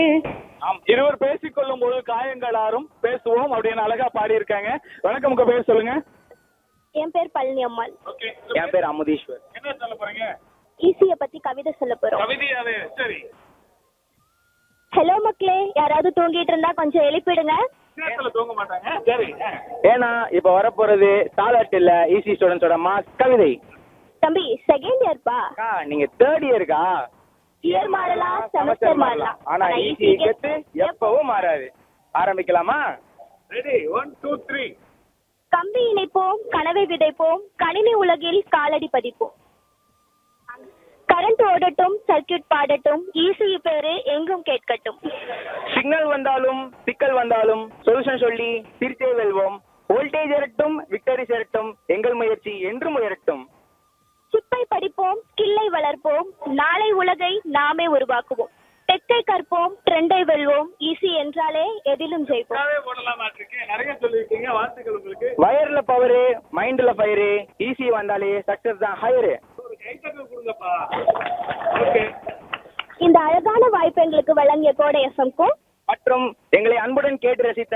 ஆம் இருவர் பேசிக்கொள்ளும் போது காயங்கள் ஆறும் பேசுவோம் அப்படின்னு அழகா பாடியிருக்காங்க வணக்கம் உங்க பேர் சொல்லுங்க என் பேர் பழனி அம்மாள் ஓகே என் பேர் அமுதீஸ்வர் என்ன சொல்ல போறீங்க ஈஸியை பத்தி கவிதை சொல்ல போறோம் கவிதையாவே சரி ஹலோ மக்களே யாராவது தூங்கிட்டு இருந்தா கொஞ்சம் எழுப்பிடுங்க நேரத்துல தூங்க மாட்டாங்க சரி ஆ. ஏன்னா இப்ப வரப்போறது தாலாட்டு இல்ல ஈசி ஸ்டூடெண்ட்ஸோட மாஸ் கவிதை தம்பி செகண்ட் இயர்ப்பா அக்கா நீங்க தேர்ட் இயர்க்கா இயர் மாறலாம் செமஸ்டர் மாறலாம் ஆனா ஈசி கெத்து எப்பவும் மாறாது ஆரம்பிக்கலாமா ரெடி ஒன் டூ த்ரீ கம்பி இணைப்போம் கனவை விதைப்போம் கணினி உலகில் காலடி பதிப்போம் கரண்ட் ஓடட்டும் சர்க்கியூட் பாடட்டும் ஈசி பேரு எங்கும் கேட்கட்டும் சிக்னல் வந்தாலும் சிக்கல் வந்தாலும் சொல்யூஷன் சொல்லி சிரித்தே வெல்வோம் வோல்டேஜ் ஏறட்டும் விக்டரி சேரட்டும் எங்கள் முயற்சி என்றும் உயரட்டும் சிப்பை படிப்போம் ஸ்கில்லை வளர்ப்போம் நாளை உலகை நாமே உருவாக்குவோம் டெக்கை கற்போம் ட்ரெண்டை வெல்வோம் ஈஸி என்றாலே எதிலும் ஜெயிப்போம் உட்காவே போடலாமா இருக்கேன் நிறைய சொல்லியிருக்கீங்க வாழ்த்துக்கள் உங்களுக்கு வயர்ல பவரு மைண்ட்ல ஃபயரு ஈஸி வந்தாலே சக்சஸ் தான் ஹையரு ஒரு கைத்தட்டல் கொடுங்கப்பா ஓகே இந்த அழகான வாய்ப்பு எங்களுக்கு வழங்கிய கோடை எஃப்எம்க்கும் மற்றும் எங்களை அன்புடன் கேட்டு ரசித்த